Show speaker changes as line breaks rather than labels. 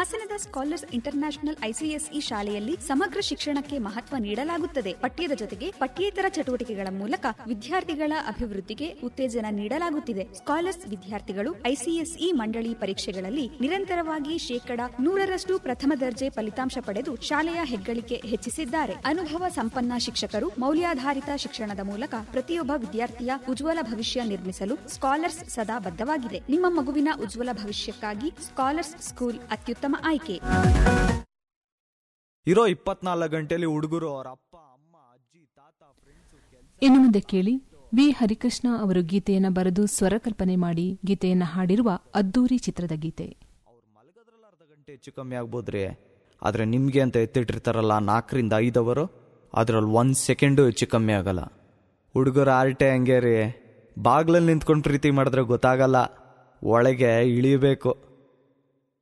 ಹಾಸನದ scholars international ICSE ಶಾಲೆಯಲ್ಲಿ ಸಮಗ್ರ ಶಿಕ್ಷಣಕ್ಕೆ ಮಹತ್ವ ನೀಡಲಾಗುತ್ತದೆ ಪಠ್ಯದ ಜೊತೆಗೆ ಪಠ್ಯೇತರ ಚಟುವಟಿಕೆಗಳ ಮೂಲಕ ವಿದ್ಯಾರ್ಥಿಗಳ ಅಭಿವೃದ್ಧಿಗೆ ಉತ್ತೇಜನ ನೀಡಲಾಗುತ್ತಿದೆ ಸ್ಕಾಲರ್ಸ್ ವಿದ್ಯಾರ್ಥಿಗಳು ಐಸಿಎಸ್ಇ ಮಂಡಳಿ ಪರೀಕ್ಷೆಗಳಲ್ಲಿ ನಿರಂತರವಾಗಿ ಶೇಕಡ ನೂರರಷ್ಟು ಪ್ರಥಮ ದರ್ಜೆ ಫಲಿತಾಂಶ ಪಡೆದು ಶಾಲೆಯ ಹೆಗ್ಗಳಿಕೆ ಹೆಚ್ಚಿಸಿದ್ದಾರೆ ಅನುಭವ ಸಂಪನ್ನ ಶಿಕ್ಷಕರು ಮೌಲ್ಯಾಧಾರಿತ ಶಿಕ್ಷಣದ ಮೂಲಕ ಪ್ರತಿಯೊಬ್ಬ ವಿದ್ಯಾರ್ಥಿಯ ಉಜ್ವಲ ಭವಿಷ್ಯ ನಿರ್ಮಿಸಲು ಸ್ಕಾಲರ್ಸ್ ಸದಾ ಬದ್ಧವಾಗಿದೆ ನಿಮ್ಮ ಮಗುವಿನ ಉಜ್ವಲ ಭವಿಷ್ಯಕ್ಕಾಗಿ ಸ್ಕಾಲರ್ಸ್ ಸ್ಕೂಲ್ ಅತ್ಯುತ್ತಮ ಆಯ್ಕೆ
ಇರೋ ಇಪ್ಪತ್ನಾಲ್ಕು ಗಂಟೆಲಿ ಹುಡುಗರು ಅವ್ರ ಅಪ್ಪ ಅಮ್ಮ ಅಜ್ಜಿ ತಾತ ಫ್ರೆಂಡ್ಸ್
ಇನ್ನು ಮುಂದೆ ಕೇಳಿ ವಿ ಹರಿಕೃಷ್ಣ ಅವರು ಗೀತೆಯನ್ನು ಬರೆದು ಸ್ವರಕಲ್ಪನೆ ಮಾಡಿ ಗೀತೆಯನ್ನು ಹಾಡಿರುವ ಅದ್ದೂರಿ ಚಿತ್ರದ ಗೀತೆ
ಅವ್ರು ಮಲಗೋದ್ರಲ್ಲಿ ಅರ್ಧ ಗಂಟೆ ಹೆಚ್ಚು ಕಮ್ಮಿ ಆಗ್ಬೋದ್ರಿ ಆದರೆ ನಿಮಗೆ ಅಂತ ಎತ್ತಿಟ್ಟಿರ್ತಾರಲ್ಲ ನಾಲ್ಕರಿಂದ ಐದು ಅವರು ಅದ್ರಲ್ಲಿ ಒಂದು ಸೆಕೆಂಡು ಹೆಚ್ಚು ಕಮ್ಮಿ ಆಗಲ್ಲ ಹುಡುಗರ ಆಲ್ಟೆ ಹಂಗೆ ರೀ ಬಾಗ್ಲಲ್ಲಿ ನಿಂತ್ಕೊಂಡು ಪ್ರೀತಿ ಮಾಡಿದ್ರೆ ಗೊತ್ತಾಗಲ್ಲ ಒಳಗೆ ಇಳಿಬೇಕು